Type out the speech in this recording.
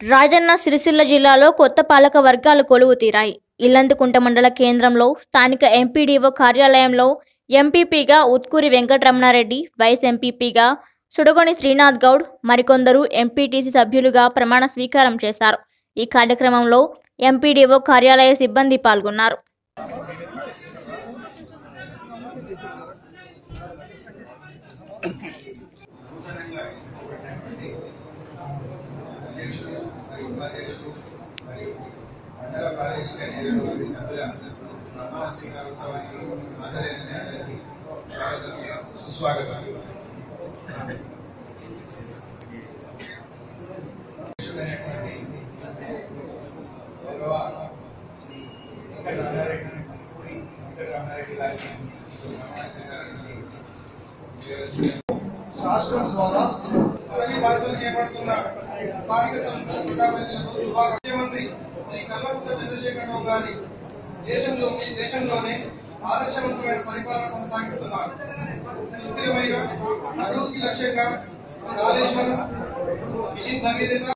రాజన్న సిరిసిల్ల జిల్లాలో కొత్త పాలక వర్గాలు కొలువు తీరాయి ఇల్లందుకుంట మండల కేంద్రంలో స్థానిక ఎంపీడీఓ కార్యాలయంలో ఎంపీపీగా ఉత్కూరి వెంకటరమణారెడ్డి వైస్ ఎంపీపీగా సుడగొని శ్రీనాథ్ గౌడ్ మరికొందరు ఎంపీటీసీ సభ్యులుగా ప్రమాణ స్వీకారం చేశారు ఈ కార్యక్రమంలో ఎంపీడీఓ కార్యాలయ సిబ్బంది పాల్గొన్నారు నూతనంగా ఎన్నుకోబడినటువంటి అధ్యక్షులు మరియు ఉపాధ్యక్షులు మరియు మండల ప్రాదేశిక నియోజకవర్గ సభ్యుల ప్రమాణ స్వీకారోత్సవానికి హాజరైన మీ అందరికీ స్వాగతం సుస్వాగతం అధ్యక్షుడైనటువంటి గౌరవ శ్రీ వెంకటరామారెడ్డి వెంకటరామారెడ్డి గారికి ప్రమాణ స్వీకారానికి చేయాల్సిన శాస్త్రం ద్వారా పదవి బాధ్యతలు చేపడుతున్న స్థానిక సంస్థల ప్రజాప్రతినిధులకు శుభా ముఖ్యమంత్రి శ్రీ కల్వకుంట్ల చంద్రశేఖరరావు గారి దేశంలో దేశంలోనే ఆదర్శవంతమైన పరిపాలన కొనసాగిస్తున్నారు సుస్థిరమైన అభివృద్ధి లక్ష్యంగా కాళేశ్వరం మిషన్ భగీరథ